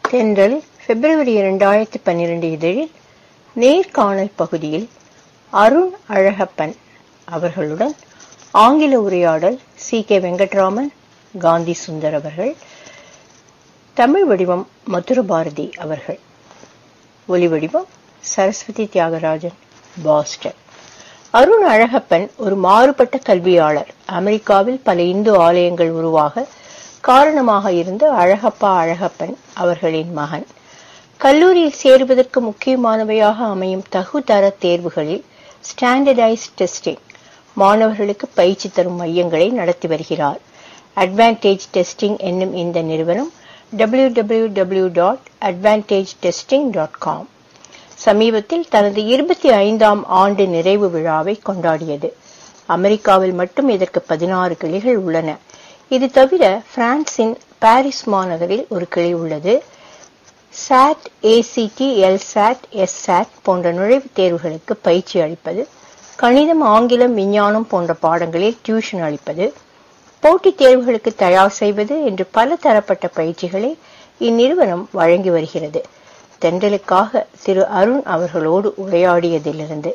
தென்றல் பிப்ரவரி இரண்டாயிரத்தி பன்னிரண்டு இதழில் நேர்காணல் பகுதியில் அருண் அழகப்பன் அவர்களுடன் ஆங்கில உரையாடல் சி கே வெங்கட்ராமன் காந்தி சுந்தர் அவர்கள் தமிழ் வடிவம் மதுர பாரதி அவர்கள் ஒலி வடிவம் சரஸ்வதி தியாகராஜன் பாஸ்டன் அருண் அழகப்பன் ஒரு மாறுபட்ட கல்வியாளர் அமெரிக்காவில் பல இந்து ஆலயங்கள் உருவாக காரணமாக இருந்த அழகப்பா அழகப்பன் அவர்களின் மகன் கல்லூரியில் சேருவதற்கு முக்கியமானவையாக அமையும் தகுதர தேர்வுகளில் ஸ்டாண்டர்டைஸ் டெஸ்டிங் மாணவர்களுக்கு பயிற்சி தரும் மையங்களை நடத்தி வருகிறார் அட்வான்டேஜ் டெஸ்டிங் என்னும் இந்த நிறுவனம் W W W dot advantage testing dot com சமீபத்தில் தனது இருபத்தி ஐந்தாம் ஆண்டு நிறைவு விழாவை கொண்டாடியது அமெரிக்காவில் மட்டும் இதற்கு பதினாறு கிளைகள் உள்ளன இது தவிர பிரான்சின் பாரிஸ் மாநகரில் ஒரு கிளை உள்ளது சாட் ஏசிடி எல்சாட் எஸ்சாட் போன்ற நுழைவுத் தேர்வுகளுக்கு பயிற்சி அளிப்பது கணிதம் ஆங்கிலம் விஞ்ஞானம் போன்ற பாடங்களில் டியூஷன் அளிப்பது போட்டித் தேர்வுகளுக்கு தயார் செய்வது என்று பல தரப்பட்ட பயிற்சிகளை இந்நிறுவனம் வழங்கி வருகிறது தென்றலுக்காக திரு அருண் அவர்களோடு உரையாடியதிலிருந்து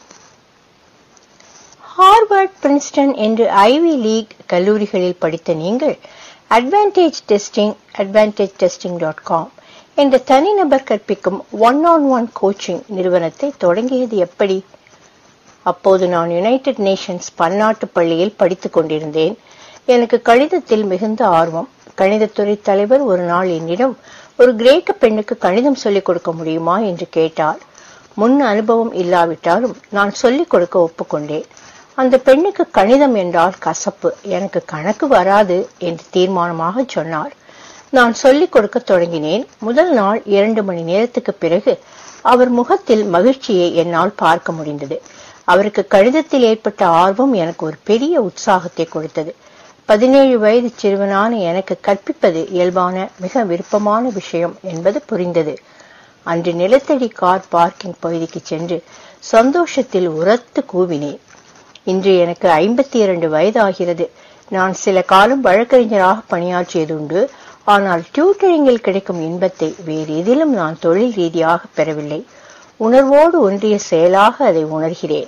ஹார்வர்ட் பிரின்ஸ்டன் என்று ஐவி லீக் கல்லூரிகளில் படித்த நீங்கள் advantage testing advantage testing dot com என்ற தனிநபர் கற்பிக்கும் ஒன் ஆன் ஒன் கோச்சிங் நிறுவனத்தை தொடங்கியது எப்படி அப்போது நான் யுனைடெட் நேஷன்ஸ் பன்னாட்டு பள்ளியில் படித்துக் கொண்டிருந்தேன் எனக்கு கணிதத்தில் மிகுந்த ஆர்வம் கணிதத்துறை தலைவர் ஒரு நாள் என்னிடம் ஒரு கிரேக்க பெண்ணுக்கு கணிதம் சொல்லிக் கொடுக்க முடியுமா என்று கேட்டார் முன் அனுபவம் இல்லாவிட்டாலும் நான் சொல்லிக் கொடுக்க ஒப்புக்கொண்டேன் அந்த பெண்ணுக்கு கணிதம் என்றால் கசப்பு எனக்கு கணக்கு வராது என்று தீர்மானமாக சொன்னார் நான் சொல்லிக் கொடுக்க தொடங்கினேன் முதல் நாள் இரண்டு மணி நேரத்துக்கு பிறகு அவர் முகத்தில் மகிழ்ச்சியை என்னால் பார்க்க முடிந்தது அவருக்கு கணிதத்தில் ஏற்பட்ட ஆர்வம் எனக்கு ஒரு பெரிய உற்சாகத்தை கொடுத்தது பதினேழு வயது சிறுவனான எனக்கு கற்பிப்பது இயல்பான மிக விருப்பமான விஷயம் என்பது புரிந்தது அன்று நிலத்தடி கார் பார்க்கிங் பகுதிக்கு சென்று சந்தோஷத்தில் உரத்து கூவினேன் இன்று எனக்கு ஐம்பத்தி இரண்டு வயது ஆகிறது நான் சில காலம் வழக்கறிஞராக பணியாற்றியதுண்டு ஆனால் டியூட்டரிங்கில் கிடைக்கும் இன்பத்தை வேறு எதிலும் நான் தொழில் ரீதியாக பெறவில்லை உணர்வோடு ஒன்றிய செயலாக அதை உணர்கிறேன்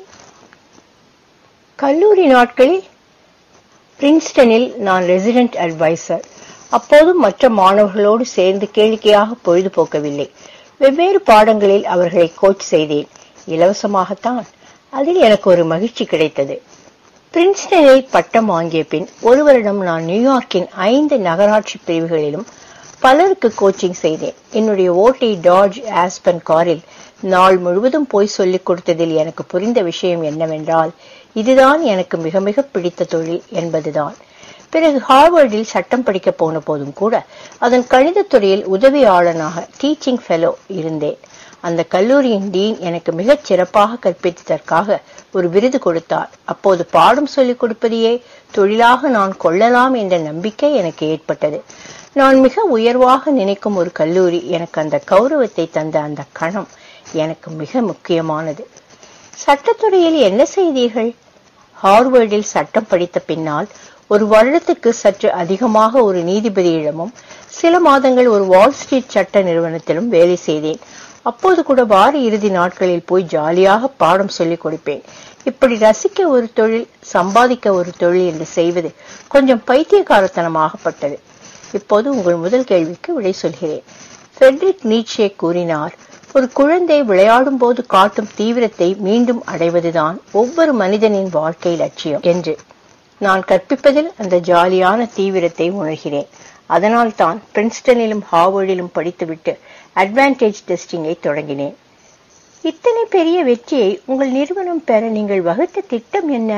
கல்லூரி நாட்களில் பிரின்ஸ்டனில் நான் ரெசிடென்ட் அட்வைசர் அப்போதும் மற்ற மாணவர்களோடு சேர்ந்து கேளிக்கையாக பொழுதுபோக்கவில்லை வெவ்வேறு பாடங்களில் அவர்களை கோச் செய்தேன் இலவசமாகத்தான் அதில் எனக்கு ஒரு மகிழ்ச்சி கிடைத்தது பிரின்ஸ்டனில் பட்டம் வாங்கிய பின் ஒரு வருடம் நான் நியூயார்க்கின் ஐந்து நகராட்சி பிரிவுகளிலும் பலருக்கு கோச்சிங் செய்தேன் என்னுடைய ஓட்டை டார்ஜ் ஆஸ்பன் காரில் நாள் முழுவதும் போய் சொல்லிக் கொடுத்ததில் எனக்கு புரிந்த விஷயம் என்னவென்றால் இதுதான் எனக்கு மிக மிக பிடித்த தொழில் என்பதுதான் பிறகு ஹார்வர்டில் சட்டம் படிக்க போன போதும் கூட அதன் கணிதத்துறையில் உதவியாளனாக டீச்சிங் ஃபெலோ இருந்தேன் அந்த கல்லூரியின் டீன் எனக்கு மிகச் சிறப்பாக கற்பித்ததற்காக ஒரு விருது கொடுத்தார் அப்போது பாடம் சொல்லிக் கொடுப்பதையே தொழிலாக நான் கொள்ளலாம் என்ற நம்பிக்கை எனக்கு ஏற்பட்டது நான் மிக உயர்வாக நினைக்கும் ஒரு கல்லூரி எனக்கு அந்த கௌரவத்தை தந்த அந்த கணம் எனக்கு மிக முக்கியமானது சட்டத்துறையில் என்ன செய்தீர்கள் ஹார்வர்டில் சட்டம் படித்த பின்னால் ஒரு வருடத்துக்கு சற்று அதிகமாக ஒரு நீதிபதியிடமும் சில மாதங்கள் ஒரு வால் ஸ்ட்ரீட் சட்ட நிறுவனத்திலும் வேலை செய்தேன் அப்போது கூட வார இறுதி நாட்களில் போய் ஜாலியாக பாடம் சொல்லிக் கொடுப்பேன் இப்படி ரசிக்க ஒரு தொழில் சம்பாதிக்க ஒரு தொழில் என்று செய்வது கொஞ்சம் பைத்தியக்காரத்தனமாகப்பட்டது இப்போது உங்கள் முதல் கேள்விக்கு விடை சொல்கிறேன் ஃப்ரெட்ரிக் நீட்சே கூறினார் ஒரு குழந்தை விளையாடும் போது காட்டும் தீவிரத்தை மீண்டும் அடைவதுதான் ஒவ்வொரு மனிதனின் வாழ்க்கை லட்சியம் என்று நான் கற்பிப்பதில் அந்த ஜாலியான தீவிரத்தை உணர்கிறேன் அதனால் தான் பிரின்ஸ்டனிலும் ஹார்வர்டிலும் படித்துவிட்டு அட்வான்டேஜ் டெஸ்டிங்கை தொடங்கினேன் இத்தனை பெரிய வெற்றியை உங்கள் நிறுவனம் பெற நீங்கள் வகுத்த திட்டம் என்ன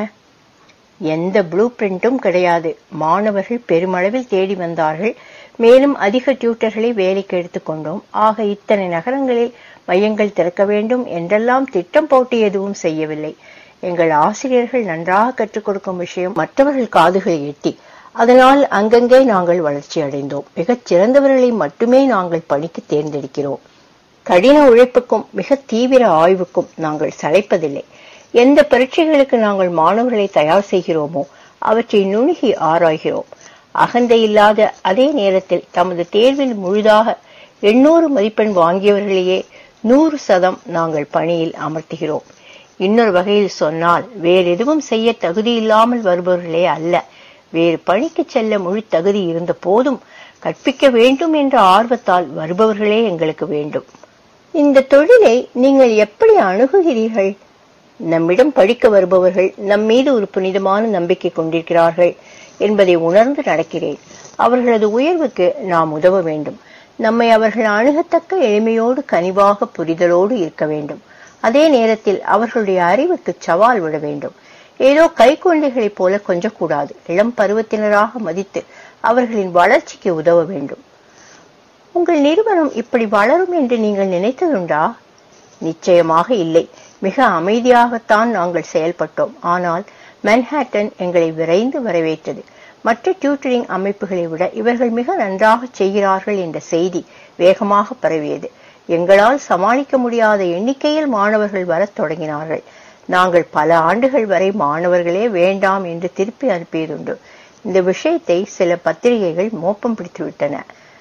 எந்த ப்ளூ பிரிண்டும் கிடையாது மாணவர்கள் பெருமளவில் தேடி வந்தார்கள் மேலும் அதிக டியூட்டர்களை வேலைக்கு எடுத்துக்கொண்டோம் ஆக இத்தனை நகரங்களில் மையங்கள் திறக்க வேண்டும் என்றெல்லாம் திட்டம் போட்டு எதுவும் செய்யவில்லை எங்கள் ஆசிரியர்கள் நன்றாக கற்றுக் கொடுக்கும் விஷயம் மற்றவர்கள் காதுகளை எட்டி அதனால் அங்கங்கே நாங்கள் வளர்ச்சி அடைந்தோம் மிகச் சிறந்தவர்களை மட்டுமே நாங்கள் பணிக்கு தேர்ந்தெடுக்கிறோம் கடின உழைப்புக்கும் மிக தீவிர ஆய்வுக்கும் நாங்கள் சளைப்பதில்லை எந்த பரீட்சைகளுக்கு நாங்கள் மாணவர்களை தயார் செய்கிறோமோ அவற்றை நுணுகி ஆராய்கிறோம் அகந்தை இல்லாத அதே நேரத்தில் தமது தேர்வில் முழுதாக எண்ணூறு மதிப்பெண் வாங்கியவர்களையே நூறு சதம் நாங்கள் பணியில் அமர்த்துகிறோம் இன்னொரு வகையில் சொன்னால் வேறு எதுவும் செய்ய தகுதி இல்லாமல் வருபவர்களே அல்ல வேறு பணிக்கு செல்ல முழு தகுதி இருந்த போதும் கற்பிக்க வேண்டும் என்ற ஆர்வத்தால் வருபவர்களே எங்களுக்கு வேண்டும் இந்த தொழிலை நீங்கள் எப்படி அணுகுகிறீர்கள் நம்மிடம் படிக்க வருபவர்கள் நம் மீது ஒரு புனிதமான நம்பிக்கை கொண்டிருக்கிறார்கள் என்பதை உணர்ந்து நடக்கிறேன் அவர்களது உயர்வுக்கு நாம் உதவ வேண்டும் நம்மை அவர்கள் அணுகத்தக்க எளிமையோடு கனிவாக புரிதலோடு இருக்க வேண்டும் அதே நேரத்தில் அவர்களுடைய அறிவுக்கு சவால் விட வேண்டும் ஏதோ கைக்குழந்தைகளைப் போல கொஞ்சக்கூடாது இளம் பருவத்தினராக மதித்து அவர்களின் வளர்ச்சிக்கு உதவ வேண்டும் உங்கள் நிறுவனம் இப்படி வளரும் என்று நீங்கள் நினைத்ததுண்டா நிச்சயமாக இல்லை மிக அமைதியாகத்தான் நாங்கள் செயல்பட்டோம் ஆனால் மென்ஹாட்டன் எங்களை விரைந்து வரவேற்றது மற்ற டியூட்டரிங் அமைப்புகளை விட இவர்கள் மிக நன்றாக செய்கிறார்கள் என்ற செய்தி வேகமாக பரவியது எங்களால் சமாளிக்க முடியாத எண்ணிக்கையில் மாணவர்கள் வரத் தொடங்கினார்கள் நாங்கள் பல ஆண்டுகள் வரை மாணவர்களே வேண்டாம் என்று திருப்பி அனுப்பியதுண்டு இந்த விஷயத்தை சில பத்திரிகைகள் மோப்பம் பிடித்துவிட்டன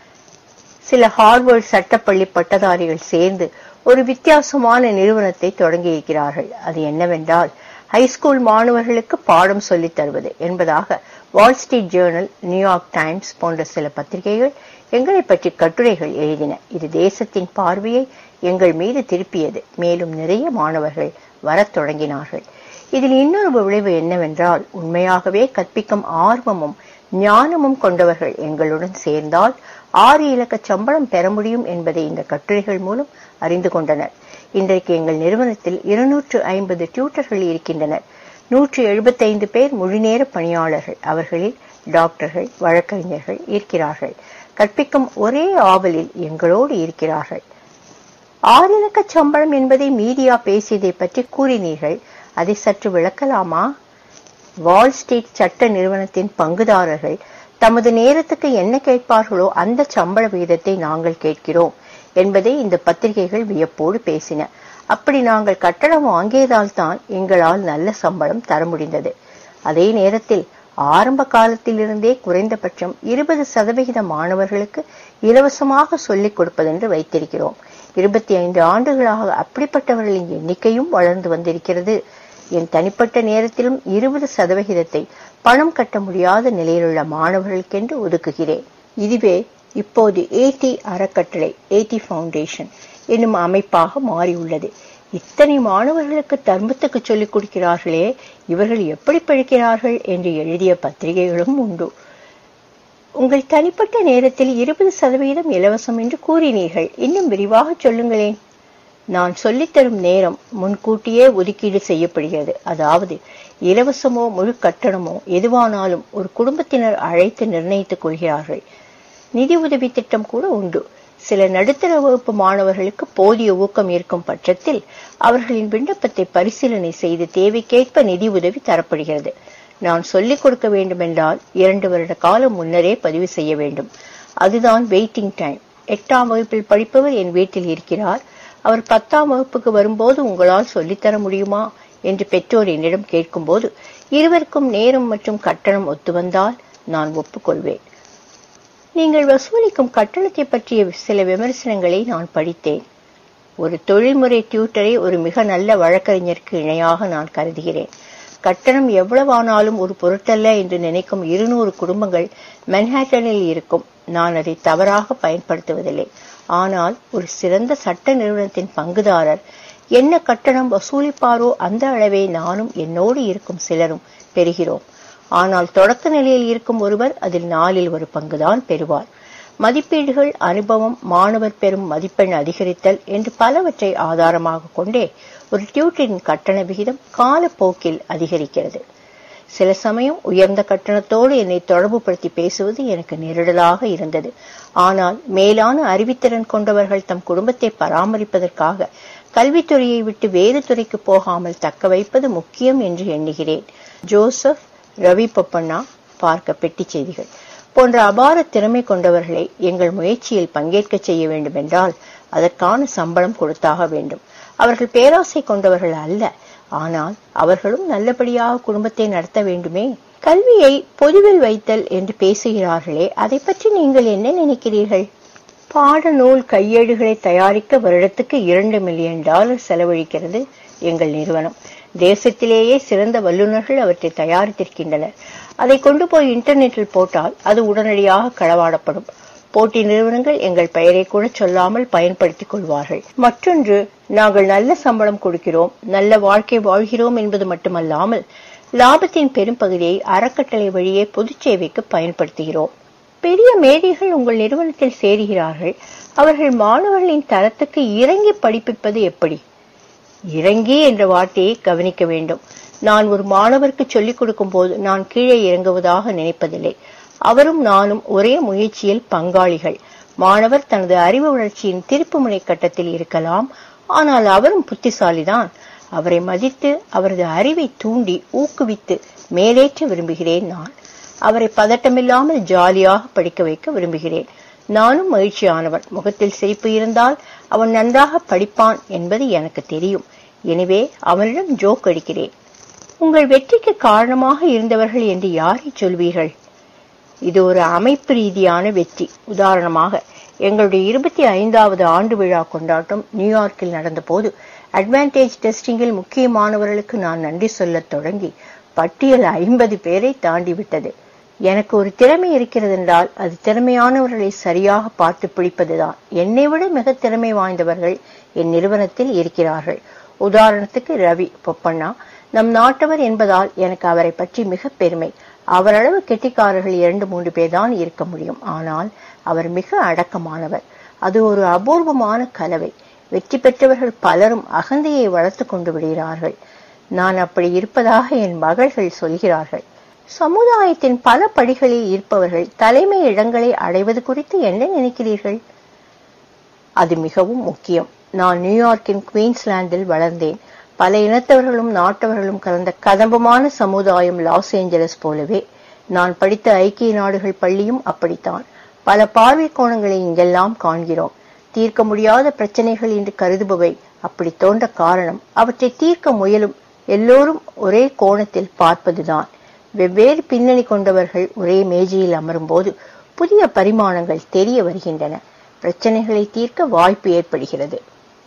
சில ஹார்வர்ட் சட்டப்பள்ளி பட்டதாரிகள் சேர்ந்து ஒரு வித்தியாசமான நிறுவனத்தை தொடங்கியிருக்கிறார்கள் அது என்னவென்றால் ஹைஸ்கூல் மாணவர்களுக்கு பாடம் சொல்லித் தருவது என்பதாக Wall Street Journal New York Times போன்ற சில பத்திரிகைகள் எங்களை பற்றி கட்டுரைகள் எழுதின இது தேசத்தின் பார்வையை எங்கள் மீது திருப்பியது மேலும் நிறைய மாணவர்கள் வரத் தொடங்கினார்கள் இதில் இன்னொரு விளைவு என்னவென்றால் உண்மையாகவே கற்பிக்கும் ஆர்வமும் ஞானமும் கொண்டவர்கள் எங்களுடன் சேர்ந்தால் ஆறு இலக்க சம்பளம் பெற முடியும் என்பதை இந்த கட்டுரைகள் மூலம் அறிந்து கொண்டனர் இன்றைக்கு எங்கள் நிறுவனத்தில் இருநூற்று ஐம்பது டியூட்டர்கள் இருக்கின்றனர் நூற்று எழுபத்தைந்து பேர் முழுநேர பணியாளர்கள் அவர்களில் டாக்டர்கள் வழக்கறிஞர்கள் இருக்கிறார்கள் கற்பிக்கும் ஒரே ஆவலில் எங்களோடு இருக்கிறார்கள் ஆறு இலக்க சம்பளம் என்பதை மீடியா பேசியதை பற்றி கூறினீர்கள் அதை சற்று விளக்கலாமா வால் ஸ்ட்ரீட் சட்ட நிறுவனத்தின் பங்குதாரர்கள் தமது நேரத்துக்கு என்ன கேட்பார்களோ அந்த சம்பள விகிதத்தை நாங்கள் கேட்கிறோம் என்பதை இந்த பத்திரிகைகள் வியப்போடு பேசின அப்படி நாங்கள் கட்டணம் வாங்கியதால் தான் எங்களால் நல்ல சம்பளம் தர முடிந்தது அதே நேரத்தில் ஆரம்ப காலத்திலிருந்தே குறைந்தபட்சம் இருபது சதவிகித மாணவர்களுக்கு இலவசமாக சொல்லிக் கொடுப்பதென்று வைத்திருக்கிறோம் இருபத்தி ஐந்து ஆண்டுகளாக அப்படிப்பட்டவர்களின் எண்ணிக்கையும் வளர்ந்து வந்திருக்கிறது என் தனிப்பட்ட நேரத்திலும் இருபது சதவிகிதத்தை பணம் கட்ட முடியாத நிலையிலுள்ள மாணவர்களுக்கென்று ஒதுக்குகிறேன் இதுவே இப்போது ஏடி அறக்கட்டளை ஏடி ஃபவுண்டேஷன் என்னும் அமைப்பாக மாறியுள்ளது இத்தனை மாணவர்களுக்கு தர்மத்துக்கு சொல்லிக் கொடுக்கிறார்களே இவர்கள் எப்படி படிக்கிறார்கள் என்று எழுதிய பத்திரிகைகளும் உண்டு உங்கள் தனிப்பட்ட நேரத்தில் இருபது சதவீதம் இலவசம் என்று கூறினீர்கள் இன்னும் விரிவாக சொல்லுங்களேன் நான் சொல்லித்தரும் நேரம் முன்கூட்டியே ஒதுக்கீடு செய்யப்படுகிறது அதாவது இலவசமோ முழு கட்டணமோ எதுவானாலும் ஒரு குடும்பத்தினர் அழைத்து நிர்ணயித்துக் கொள்கிறார்கள் நிதி உதவி திட்டம் கூட உண்டு சில நடுத்தர வகுப்பு மாணவர்களுக்கு போதிய ஊக்கம் இருக்கும் பட்சத்தில் அவர்களின் விண்ணப்பத்தை பரிசீலனை செய்து தேவைக்கேற்ப நிதி உதவி தரப்படுகிறது நான் சொல்லிக் கொடுக்க வேண்டுமென்றால் இரண்டு வருட காலம் முன்னரே பதிவு செய்ய வேண்டும் அதுதான் வெயிட்டிங் டைம் எட்டாம் வகுப்பில் படிப்பவர் என் வீட்டில் இருக்கிறார் அவர் பத்தாம் வகுப்புக்கு வரும்போது உங்களால் சொல்லித்தர முடியுமா என்று பெற்றோர் என்னிடம் கேட்கும்போது இருவருக்கும் நேரம் மற்றும் கட்டணம் ஒத்து வந்தால் நான் ஒப்புக்கொள்வேன் நீங்கள் வசூலிக்கும் கட்டணத்தை பற்றிய சில விமர்சனங்களை நான் படித்தேன் ஒரு தொழில்முறை டியூட்டரை ஒரு மிக நல்ல வழக்கறிஞருக்கு இணையாக நான் கருதுகிறேன் கட்டணம் எவ்வளவானாலும் ஒரு பொருட்டல்ல என்று நினைக்கும் இருநூறு குடும்பங்கள் மென்ஹாட்டனில் இருக்கும் நான் அதை தவறாக பயன்படுத்துவதில்லை ஆனால் ஒரு சிறந்த சட்ட நிறுவனத்தின் பங்குதாரர் என்ன கட்டணம் வசூலிப்பாரோ அந்த அளவை நானும் என்னோடு இருக்கும் சிலரும் பெறுகிறோம் ஆனால் தொடக்க நிலையில் இருக்கும் ஒருவர் அதில் நாலில் ஒரு பங்குதான் பெறுவார் மதிப்பீடுகள் அனுபவம் மாணவர் பெறும் மதிப்பெண் அதிகரித்தல் என்று பலவற்றை ஆதாரமாக கொண்டே ஒரு டியூட்டரின் கட்டண விகிதம் காலப்போக்கில் அதிகரிக்கிறது சில சமயம் உயர்ந்த கட்டணத்தோடு என்னை தொடர்புபடுத்தி பேசுவது எனக்கு நெருடலாக இருந்தது ஆனால் மேலான அறிவித்திறன் கொண்டவர்கள் தம் குடும்பத்தை பராமரிப்பதற்காக கல்வித்துறையை விட்டு வேறு துறைக்கு போகாமல் தக்க வைப்பது முக்கியம் என்று எண்ணுகிறேன் ஜோசப் ரவி பொப்பண்ணா பார்க்க பெட்டி செய்திகள் போன்ற அபார திறமை கொண்டவர்களை எங்கள் முயற்சியில் பங்கேற்க செய்ய வேண்டும் என்றால் அதற்கான சம்பளம் கொடுத்தாக வேண்டும் அவர்கள் பேராசை கொண்டவர்கள் அல்ல ஆனால் அவர்களும் நல்லபடியாக குடும்பத்தை நடத்த வேண்டுமே கல்வியை பொதுவில் வைத்தல் என்று பேசுகிறார்களே அதை பற்றி நீங்கள் என்ன நினைக்கிறீர்கள் பாடநூல் கையேடுகளை தயாரிக்க வருடத்துக்கு இரண்டு மில்லியன் டாலர் செலவழிக்கிறது எங்கள் நிறுவனம் தேசத்திலேயே சிறந்த வல்லுநர்கள் அவற்றை தயாரித்திருக்கின்றனர் அதை கொண்டு போய் இன்டர்நெட்டில் போட்டால் அது உடனடியாக களவாடப்படும் போட்டி நிறுவனங்கள் எங்கள் பெயரை கூட சொல்லாமல் பயன்படுத்திக் கொள்வார்கள் மற்றொன்று நாங்கள் நல்ல சம்பளம் கொடுக்கிறோம் நல்ல வாழ்க்கை வாழ்கிறோம் என்பது மட்டுமல்லாமல் லாபத்தின் பெரும்பகுதியை அறக்கட்டளை வழியே பொது சேவைக்கு பயன்படுத்துகிறோம் பெரிய மேதைகள் உங்கள் நிறுவனத்தில் சேருகிறார்கள் அவர்கள் மாணவர்களின் தரத்துக்கு இறங்கி படிப்பிப்பது எப்படி இறங்கி என்ற வார்த்தையை கவனிக்க வேண்டும் நான் ஒரு மாணவருக்கு சொல்லிக் கொடுக்கும் போது நான் கீழே இறங்குவதாக நினைப்பதில்லை அவரும் நானும் ஒரே முயற்சியில் பங்காளிகள் மாணவர் தனது அறிவு வளர்ச்சியின் திருப்புமுனை கட்டத்தில் இருக்கலாம் ஆனால் அவரும் புத்திசாலிதான் அவரை மதித்து அவரது அறிவை தூண்டி ஊக்குவித்து மேலேற்ற விரும்புகிறேன் நான் அவரை பதட்டமில்லாமல் ஜாலியாக படிக்க வைக்க விரும்புகிறேன் நானும் மகிழ்ச்சியானவன் முகத்தில் சிரிப்பு இருந்தால் அவன் நன்றாக படிப்பான் என்பது எனக்கு தெரியும் எனவே அவனிடம் ஜோக் அடிக்கிறேன் உங்கள் வெற்றிக்கு காரணமாக இருந்தவர்கள் என்று யாரை சொல்வீர்கள் இது ஒரு அமைப்பு ரீதியான வெற்றி உதாரணமாக எங்களுடைய இருபத்தி ஐந்தாவது ஆண்டு விழா கொண்டாட்டம் நியூயார்க்கில் நடந்தபோது அட்வான்டேஜ் டெஸ்டிங்கில் முக்கியமானவர்களுக்கு நான் நன்றி சொல்லத் தொடங்கி பட்டியல் ஐம்பது பேரை தாண்டி விட்டது எனக்கு ஒரு திறமை இருக்கிறது என்றால் அது திறமையானவர்களை சரியாக பார்த்து பிடிப்பதுதான் என்னை விட மிக திறமை வாய்ந்தவர்கள் என் நிறுவனத்தில் இருக்கிறார்கள் உதாரணத்துக்கு ரவி பொப்பண்ணா நம் நாட்டவர் என்பதால் எனக்கு அவரை பற்றி மிக பெருமை அவரளவு கெட்டிக்காரர்கள் இரண்டு மூன்று பேர் தான் இருக்க முடியும் ஆனால் அவர் மிக அடக்கமானவர் அது ஒரு அபூர்வமான கலவை வெற்றி பெற்றவர்கள் பலரும் அகந்தையை வளர்த்து கொண்டு விடுகிறார்கள் நான் அப்படி இருப்பதாக என் மகள்கள் சொல்கிறார்கள் சமுதாயத்தின் பல படிகளில் இருப்பவர்கள் தலைமை இடங்களை அடைவது குறித்து என்ன நினைக்கிறீர்கள் அது மிகவும் முக்கியம் நான் நியூயார்க்கின் குயின்ஸ்லாந்தில் வளர்ந்தேன் பல இனத்தவர்களும் நாட்டவர்களும் கலந்த கதம்பமான சமுதாயம் லாஸ் ஏஞ்சலஸ் போலவே நான் படித்த ஐக்கிய நாடுகள் பள்ளியும் அப்படித்தான் பல பார்வை கோணங்களை இங்கெல்லாம் காண்கிறோம் தீர்க்க முடியாத பிரச்சனைகள் என்று கருதுபவை அப்படி தோன்ற காரணம் அவற்றை தீர்க்க முயலும் எல்லோரும் ஒரே கோணத்தில் பார்ப்பதுதான் வெவ்வேறு பின்னணி கொண்டவர்கள் ஒரே மேஜையில் அமரும்போது புதிய பரிமாணங்கள் தெரிய வருகின்றன பிரச்சனைகளை தீர்க்க வாய்ப்பு ஏற்படுகிறது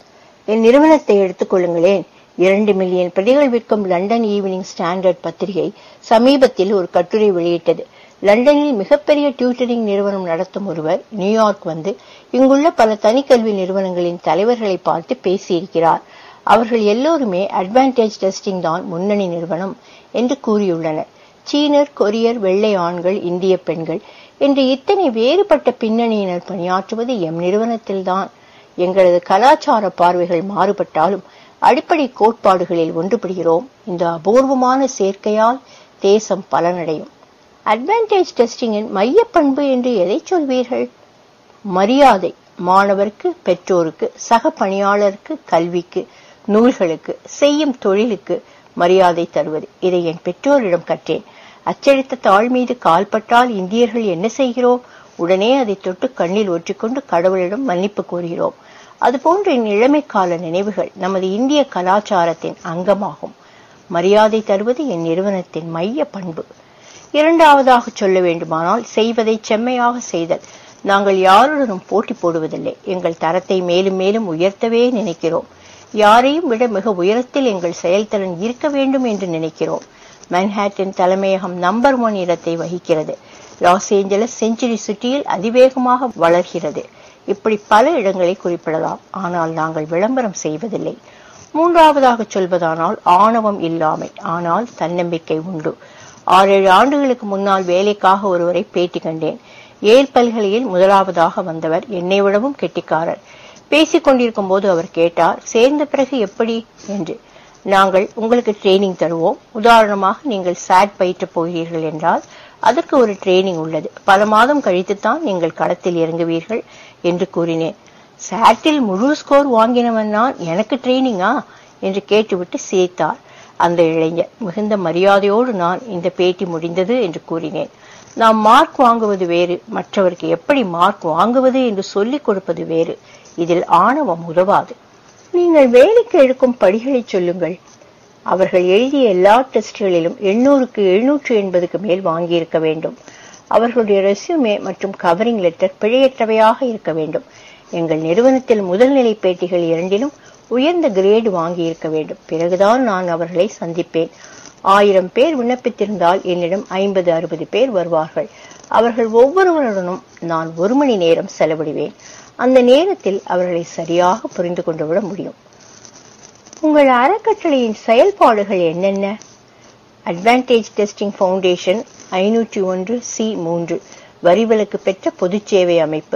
என் நிறுவனத்தை எடுத்துக்கொள்ளுங்களேன் இரண்டு மில்லியன் பிரதிகள் விற்கும் லண்டன் ஈவினிங் ஸ்டாண்டர்ட் பத்திரிகை சமீபத்தில் ஒரு கட்டுரை வெளியிட்டது லண்டனில் மிகப்பெரிய டியூட்டரிங் நிறுவனம் நடத்தும் ஒருவர் நியூயார்க் வந்து இங்குள்ள பல தனிக்கல்வி நிறுவனங்களின் தலைவர்களை பார்த்து பேசியிருக்கிறார் அவர்கள் எல்லோருமே அட்வான்டேஜ் டெஸ்டிங் தான் முன்னணி நிறுவனம் என்று கூறியுள்ளனர் சீனர் கொரியர் வெள்ளை ஆண்கள் இந்திய பெண்கள் என்று இத்தனை வேறுபட்ட பின்னணியினர் பணியாற்றுவது எம் நிறுவனத்தில்தான் எங்களது கலாச்சார பார்வைகள் மாறுபட்டாலும் அடிப்படை கோட்பாடுகளில் ஒன்றுபடுகிறோம் இந்த அபூர்வமான சேர்க்கையால் தேசம் பலனடையும் அட்வான்டேஜ் டெஸ்டிங்கின் மையப்பண்பு என்று எதை சொல்வீர்கள் மரியாதை மாணவருக்கு பெற்றோருக்கு சக பணியாளருக்கு கல்விக்கு நூல்களுக்கு செய்யும் தொழிலுக்கு மரியாதை தருவது இதை என் பெற்றோரிடம் கற்றேன் அச்சடித்த தாழ் மீது கால்பட்டால் இந்தியர்கள் என்ன செய்கிறோம் உடனே அதை தொட்டு கண்ணில் ஒற்றிக்கொண்டு கடவுளிடம் மன்னிப்பு கோருகிறோம் அதுபோன்ற என் இளமை கால நினைவுகள் நமது இந்திய கலாச்சாரத்தின் அங்கமாகும் மரியாதை தருவது என் நிறுவனத்தின் மைய பண்பு இரண்டாவதாக சொல்ல வேண்டுமானால் செய்வதை செம்மையாக செய்தல் நாங்கள் யாருடனும் போட்டி போடுவதில்லை எங்கள் தரத்தை மேலும் மேலும் உயர்த்தவே நினைக்கிறோம் யாரையும் விட மிக உயரத்தில் எங்கள் செயல்திறன் இருக்க வேண்டும் என்று நினைக்கிறோம் மன்ஹாட்டன் தலைமையகம் நம்பர் ஒன் இடத்தை வகிக்கிறது லாஸ் ஏஞ்சலஸ் செஞ்சுரி சிட்டியில் அதிவேகமாக வளர்கிறது இப்படி பல இடங்களை குறிப்பிடலாம் ஆனால் நாங்கள் விளம்பரம் செய்வதில்லை மூன்றாவதாக சொல்வதானால் ஆணவம் இல்லாமை ஆனால் தன்னம்பிக்கை உண்டு ஆறேழு ஆண்டுகளுக்கு முன்னால் வேலைக்காக ஒருவரை பேட்டி கண்டேன் ஏல் பல்கலையில் முதலாவதாக வந்தவர் என்னை விடவும் கெட்டிக்காரர் பேசிக் கொண்டிருக்கும் போது அவர் கேட்டார் சேர்ந்த பிறகு எப்படி என்று நாங்கள் உங்களுக்கு ட்ரைனிங் தருவோம் உதாரணமாக நீங்கள் சாட் பயிற்றப் போகிறீர்கள் என்றால் அதற்கு ஒரு ட்ரைனிங் உள்ளது பல மாதம் கழித்துத்தான் நீங்கள் களத்தில் இறங்குவீர்கள் என்று கூறினேன் சாட்டில் முழு ஸ்கோர் வாங்கினவன் நான் எனக்கு ட்ரைனிங்கா என்று கேட்டுவிட்டு சிரித்தார் அந்த இளைஞர் மிகுந்த மரியாதையோடு நான் இந்த பேட்டி முடிந்தது என்று கூறினேன் நாம் மார்க் வாங்குவது வேறு மற்றவருக்கு எப்படி மார்க் வாங்குவது என்று சொல்லிக் கொடுப்பது வேறு இதில் ஆணவம் உதவாது நீங்கள் வேலைக்கு எடுக்கும் படிகளை சொல்லுங்கள் அவர்கள் எழுதிய எல்லா டெஸ்ட்களிலும் எண்ணூறுக்கு எழுநூற்று எண்பதுக்கு மேல் வாங்கியிருக்க வேண்டும் அவர்களுடைய ரெஸ்யூமே மற்றும் கவரிங் லெட்டர் பிழையற்றவையாக இருக்க வேண்டும் எங்கள் நிறுவனத்தில் முதல்நிலை பேட்டிகள் இரண்டிலும் உயர்ந்த கிரேடு வாங்கி இருக்க வேண்டும் பிறகுதான் நான் அவர்களை சந்திப்பேன் ஆயிரம் பேர் விண்ணப்பித்திருந்தால் என்னிடம் ஐம்பது அறுபது பேர் வருவார்கள் அவர்கள் ஒவ்வொருவருடனும் நான் ஒரு மணி நேரம் செலவிடுவேன் அந்த நேரத்தில் அவர்களை சரியாக புரிந்து கொண்டு விட முடியும் உங்கள் அறக்கட்டளையின் செயல்பாடுகள் என்னென்ன அட்வான்டேஜ் டெஸ்டிங் ஃபவுண்டேஷன் ஐநூற்றி ஒன்று சி மூன்று வரிவிலக்கு பெற்ற பொதுச் சேவை அமைப்பு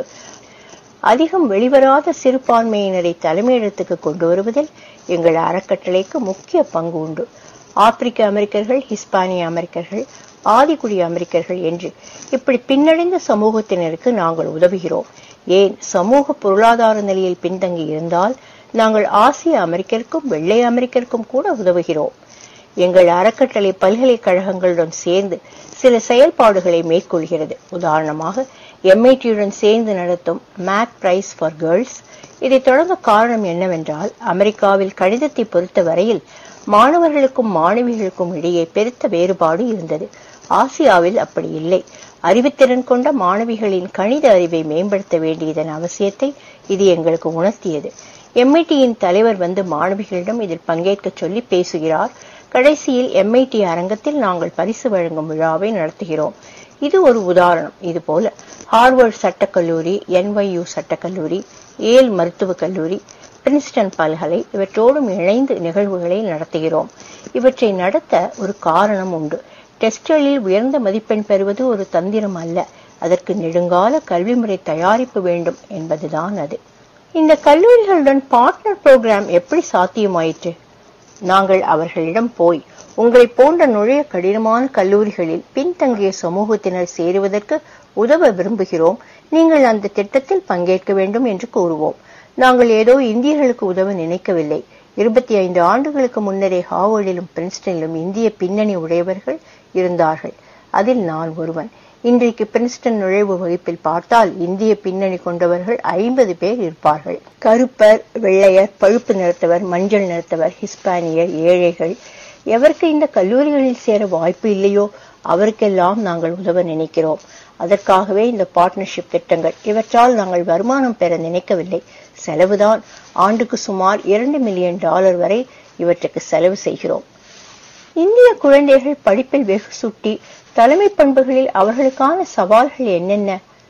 அதிகம் வெளிவராத சிறுபான்மையினரை தலைமையிடத்துக்கு கொண்டு வருவதில் எங்கள் அறக்கட்டளைக்கு முக்கிய பங்கு உண்டு ஆப்பிரிக்க அமெரிக்கர்கள் ஹிஸ்பானிய அமெரிக்கர்கள் ஆதிக்குடி அமெரிக்கர்கள் என்று இப்படி பின்னடைந்த சமூகத்தினருக்கு நாங்கள் உதவுகிறோம் ஏன் சமூக பொருளாதார நிலையில் பின்தங்கி இருந்தால் நாங்கள் ஆசிய அமெரிக்கருக்கும் வெள்ளை அமெரிக்கருக்கும் கூட உதவுகிறோம் எங்கள் அறக்கட்டளை பல்கலைக்கழகங்களுடன் சேர்ந்து சில செயல்பாடுகளை மேற்கொள்கிறது உதாரணமாக எம்ஐடியுடன் சேர்ந்து நடத்தும் மேக் பிரைஸ் ஃபார் கேர்ள்ஸ் இதை தொடங்க காரணம் என்னவென்றால் அமெரிக்காவில் கணிதத்தை பொறுத்த வரையில் மாணவர்களுக்கும் மாணவிகளுக்கும் இடையே பெருத்த வேறுபாடு இருந்தது ஆசியாவில் அப்படி இல்லை அறிவுத்திறன் கொண்ட மாணவிகளின் கணித அறிவை மேம்படுத்த வேண்டியதன் அவசியத்தை இது எங்களுக்கு உணர்த்தியது எம்ஐடியின் தலைவர் வந்து மாணவிகளிடம் இதில் பங்கேற்க சொல்லி பேசுகிறார் கடைசியில் எம்ஐடி அரங்கத்தில் நாங்கள் பரிசு வழங்கும் விழாவை நடத்துகிறோம் இது ஒரு உதாரணம் இதுபோல ஹார்வர்ட் சட்டக்கல்லூரி என்ஒய்யூ சட்டக்கல்லூரி ஏல் மருத்துவக் கல்லூரி பிரின்ஸ்டன் பல்கலை இவற்றோடும் இணைந்து நிகழ்வுகளை நடத்துகிறோம் இவற்றை நடத்த ஒரு காரணம் உண்டு டெஸ்ட்களில் உயர்ந்த மதிப்பெண் பெறுவது ஒரு தந்திரம் அல்ல அதற்கு நெடுங்கால கல்வி முறை தயாரிப்பு வேண்டும் என்பதுதான் அது இந்த கல்லூரிகளுடன் பார்ட்னர் புரோகிராம் எப்படி சாத்தியமாயிற்று நாங்கள் அவர்களிடம் போய் உங்களை போன்ற நுழைய கடினமான கல்லூரிகளில் பின்தங்கிய சமூகத்தினர் சேருவதற்கு உதவ விரும்புகிறோம் நீங்கள் அந்த திட்டத்தில் பங்கேற்க வேண்டும் என்று கூறுவோம் நாங்கள் ஏதோ இந்தியர்களுக்கு உதவ நினைக்கவில்லை இருபத்தி ஐந்து ஆண்டுகளுக்கு முன்னரே ஹார்வர்டிலும் பிரின்ஸ்டனிலும் இந்திய பின்னணி உடையவர்கள் இருந்தார்கள் அதில் நான் ஒருவன் இன்றைக்கு பிரின்ஸ்டன் நுழைவு வகுப்பில் பார்த்தால் இந்திய பின்னணி கொண்டவர்கள் ஐம்பது பேர் இருப்பார்கள் கருப்பர் வெள்ளையர் பழுப்பு நிறத்தவர் மஞ்சள் நிறத்தவர் ஹிஸ்பானியர் ஏழைகள் எவருக்கு இந்த கல்லூரிகளில் சேர வாய்ப்பு இல்லையோ அவருக்கெல்லாம் நாங்கள் உதவ நினைக்கிறோம் அதற்காகவே இந்த பார்ட்னர்ஷிப் திட்டங்கள் இவற்றால் நாங்கள் வருமானம் பெற நினைக்கவில்லை செலவுதான் ஆண்டுக்கு சுமார் இரண்டு மில்லியன் டாலர் வரை இவற்றுக்கு செலவு செய்கிறோம் இந்திய குழந்தைகள் படிப்பில் வெகு சுட்டி தலைமை பண்புகளில் அவர்களுக்கான சவால்கள் என்னென்ன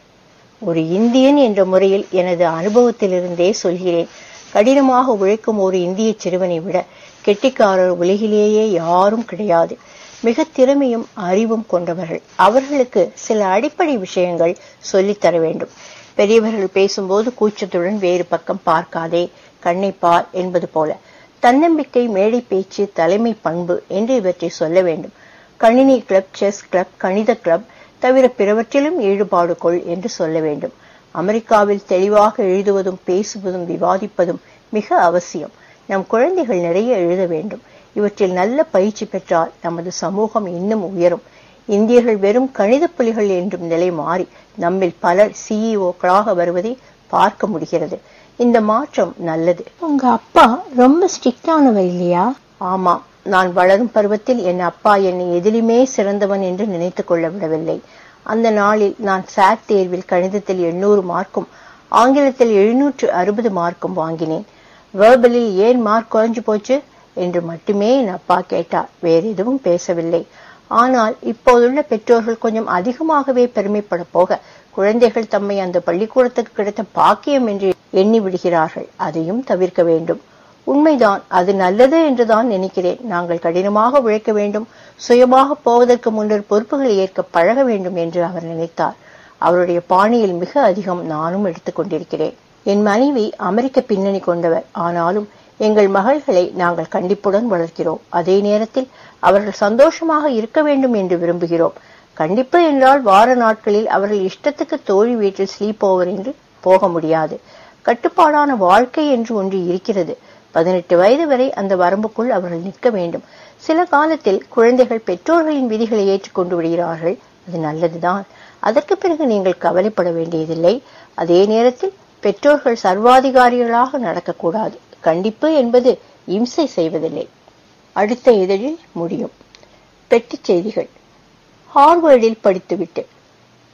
ஒரு இந்தியன் என்ற முறையில் எனது அனுபவத்திலிருந்தே சொல்கிறேன் கடினமாக உழைக்கும் ஒரு இந்திய சிறுவனை விட கெட்டிக்காரர் உலகிலேயே யாரும் கிடையாது மிக திறமையும் அறிவும் கொண்டவர்கள் அவர்களுக்கு சில அடிப்படை விஷயங்கள் சொல்லித்தர வேண்டும் பெரியவர்கள் பேசும்போது கூச்சத்துடன் வேறு பக்கம் பார்க்காதே கண்ணை பார் என்பது போல தன்னம்பிக்கை மேடை பேச்சு தலைமை பண்பு என்று இவற்றை சொல்ல வேண்டும் கணினி கிளப் செஸ் கிளப் கணித கிளப் தவிர பிறவற்றிலும் ஈடுபாடு கொள் என்று சொல்ல வேண்டும் அமெரிக்காவில் தெளிவாக எழுதுவதும் பேசுவதும் விவாதிப்பதும் மிக அவசியம் நம் குழந்தைகள் நிறைய எழுத வேண்டும் இவற்றில் நல்ல பயிற்சி பெற்றால் நமது சமூகம் இன்னும் உயரும் இந்தியர்கள் வெறும் கணித புலிகள் என்றும் நிலை மாறி நம்மில் பலர் சிஇஓக்களாக வருவதை பார்க்க முடிகிறது இந்த மாற்றம் நல்லது உங்க அப்பா ரொம்ப ஸ்ட்ரிக்டானவர் இல்லையா ஆமா நான் வளரும் பருவத்தில் என் அப்பா என்னை எதிலுமே சிறந்தவன் என்று நினைத்துக் கொள்ள விடவில்லை அந்த நாளில் நான் சாட் தேர்வில் கணிதத்தில் எண்ணூறு மார்க்கும் ஆங்கிலத்தில் எழுநூற்று அறுபது மார்க்கும் வாங்கினேன் வேர்பலில் ஏன் மார்க் குறைஞ்சு போச்சு என்று மட்டுமே என் அப்பா கேட்டார் வேறு எதுவும் பேசவில்லை ஆனால் இப்போதுள்ள பெற்றோர்கள் கொஞ்சம் அதிகமாகவே பெருமைப்பட போக குழந்தைகள் தம்மை அந்த பள்ளிக்கூடத்துக்கு கிடைத்த பாக்கியம் என்று எண்ணி விடுகிறார்கள் அதையும் தவிர்க்க வேண்டும் உண்மைதான் அது நல்லது என்றுதான் நினைக்கிறேன் நாங்கள் கடினமாக உழைக்க வேண்டும் சுயமாக போவதற்கு முன்னர் பொறுப்புகளை ஏற்க பழக வேண்டும் என்று அவர் நினைத்தார் அவருடைய பாணியில் மிக அதிகம் நானும் எடுத்துக்கொண்டிருக்கிறேன் என் மனைவி அமெரிக்க பின்னணி கொண்டவர் ஆனாலும் எங்கள் மகள்களை நாங்கள் கண்டிப்புடன் வளர்க்கிறோம் அதே நேரத்தில் அவர்கள் சந்தோஷமாக இருக்க வேண்டும் என்று விரும்புகிறோம் கண்டிப்பு என்றால் வார நாட்களில் அவர்கள் இஷ்டத்துக்கு தோழி வீட்டில் ஸ்லீப் ஓவர் என்று போக முடியாது கட்டுப்பாடான வாழ்க்கை என்று ஒன்று இருக்கிறது பதினெட்டு வயது வரை அந்த வரம்புக்குள் அவர்கள் நிற்க வேண்டும் சில காலத்தில் குழந்தைகள் பெற்றோர்களின் விதிகளை ஏற்றுக்கொண்டு விடுகிறார்கள் அது நல்லதுதான் அதற்கு பிறகு நீங்கள் கவலைப்பட வேண்டியதில்லை அதே நேரத்தில் பெற்றோர்கள் சர்வாதிகாரிகளாக நடக்கக்கூடாது கண்டிப்பு என்பது இம்சை செய்வதில்லை அடுத்த இதழில் முடியும் பெட்டிச் செய்திகள் ஹார்வர்டில் படித்துவிட்டு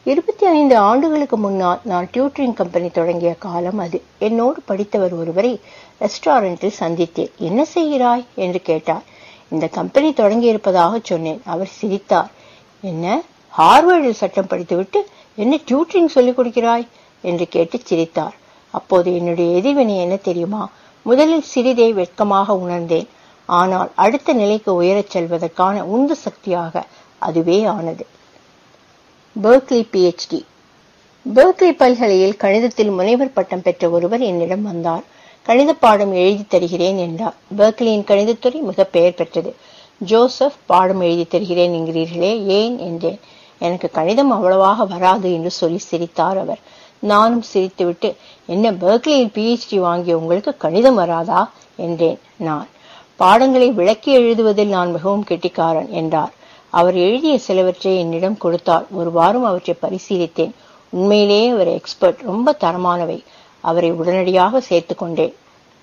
இருபத்தி ஐந்து ஆண்டுகளுக்கு முன்னால் நான் டியூட்டரிங் கம்பெனி தொடங்கிய காலம் அது என்னோடு படித்தவர் ஒருவரை ரெஸ்டாரண்டில் சந்தித்தேன் என்ன செய்கிறாய் என்று கேட்டார் இந்த கம்பெனி தொடங்கி இருப்பதாக சொன்னேன் அவர் சிரித்தார் என்ன ஹார்வர்டில் சட்டம் படித்துவிட்டு என்ன டியூட்டரிங் சொல்லிக் கொடுக்கிறாய் என்று கேட்டு சிரித்தார் அப்போது என்னுடைய எதிர்வினை என்ன தெரியுமா முதலில் சிறிதே வெட்கமாக உணர்ந்தேன் ஆனால் அடுத்த நிலைக்கு உயரச் செல்வதற்கான உந்து சக்தியாக அதுவே ஆனது பெர்க்லி பிஹெச்டி பெர்க்லி பல்கலையில் கணிதத்தில் முனைவர் பட்டம் பெற்ற ஒருவர் என்னிடம் வந்தார் கணித பாடம் எழுதி தருகிறேன் என்றார் பெர்க்லியின் கணிதத்துறை மிக பெயர் பெற்றது ஜோசப் பாடம் எழுதி தருகிறேன் என்கிறீர்களே ஏன் என்றேன் எனக்கு கணிதம் அவ்வளவாக வராது என்று சொல்லி சிரித்தார் அவர் நானும் சிரித்துவிட்டு என்ன பெர்க்லியில் பிஹெச்டி வாங்கிய உங்களுக்கு கணிதம் வராதா என்றேன் நான் பாடங்களை விளக்கி எழுதுவதில் நான் மிகவும் கெட்டிக்காரன் என்றார் அவர் எழுதிய சிலவற்றை என்னிடம் கொடுத்தார் ஒரு வாரம் அவற்றை பரிசீலித்தேன் உண்மையிலேயே அவர் எக்ஸ்பர்ட் ரொம்ப தரமானவை அவரை உடனடியாக சேர்த்து கொண்டேன்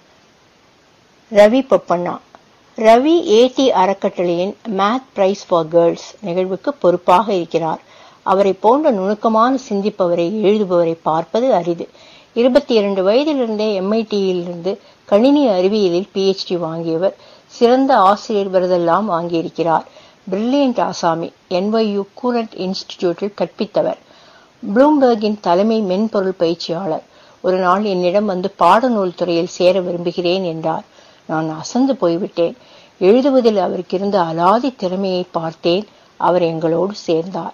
ரவி பொப்பண்ணா ரவி ஏடி அறக்கட்டளையின் மேத் பிரைஸ் ஃபார் கேர்ள்ஸ் நிகழ்வுக்கு பொறுப்பாக இருக்கிறார் அவரை போன்ற நுணுக்கமான சிந்திப்பவரை எழுதுபவரை பார்ப்பது அரிது இருபத்தி இரண்டு வயதிலிருந்தே எம்ஐடியிலிருந்து கணினி அறிவியலில் பிஹெச்டி வாங்கியவர் சிறந்த ஆசிரியர் விருதெல்லாம் வாங்கியிருக்கிறார் பிரில்லியன்ட் ஆசாமி என்ஒய்யூ கூரண்ட் இன்ஸ்டிடியூட்டில் கற்பித்தவர் ப்ளூம்பர்கின் தலைமை மென்பொருள் பயிற்சியாளர் ஒரு நாள் என்னிடம் வந்து பாடநூல் துறையில் சேர விரும்புகிறேன் என்றார் நான் அசந்து போய்விட்டேன் எழுதுவதில் அவருக்கு இருந்த அலாதி திறமையை பார்த்தேன் அவர் எங்களோடு சேர்ந்தார்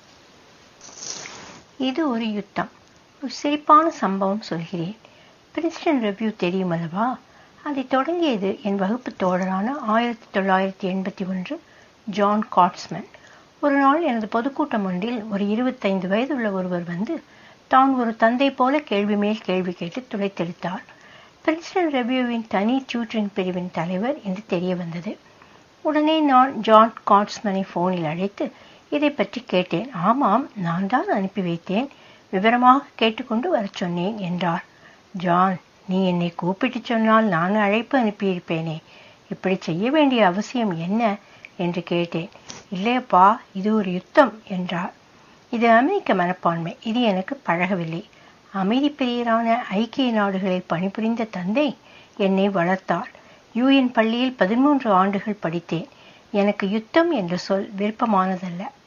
இது ஒரு யுத்தம் ஒரு சிரிப்பான சம்பவம் சொல்கிறேன் பிரின்ஸ்டன் ரெவ்யூ தெரியும் அல்லவா அதை தொடங்கியது என் வகுப்பு தோழரான ஆயிரத்தி தொள்ளாயிரத்தி எண்பத்தி ஒன்று ஜான் காட்ஸ்மன் ஒரு நாள் எனது பொதுக்கூட்டம் ஒன்றில் ஒரு இருபத்தைந்து வயதுள்ள ஒருவர் வந்து தான் ஒரு தந்தை போல கேள்வி மேல் கேள்வி கேட்டு துளைத்தெடுத்தார் பிரின்ஸ்டன் ரெவ்யூவின் தனி டியூட்டரிங் பிரிவின் தலைவர் என்று தெரிய வந்தது உடனே நான் ஜான் காட்ஸ்மனை போனில் அழைத்து இதை பற்றி கேட்டேன் ஆமாம் நான் தான் அனுப்பி வைத்தேன் விவரமாக கேட்டுக்கொண்டு வரச் சொன்னேன் என்றார் ஜான் நீ என்னை கூப்பிட்டு சொன்னால் நான் அழைப்பு அனுப்பியிருப்பேனே இப்படி செய்ய வேண்டிய அவசியம் என்ன என்று கேட்டேன் இல்லையப்பா இது ஒரு யுத்தம் என்றார் இது அமெரிக்க மனப்பான்மை இது எனக்கு பழகவில்லை அமைதி பிரியரான ஐக்கிய நாடுகளில் பணிபுரிந்த தந்தை என்னை வளர்த்தார் யூஎன் பள்ளியில் பதிமூன்று ஆண்டுகள் படித்தேன் எனக்கு யுத்தம் என்ற சொல் விருப்பமானதல்ல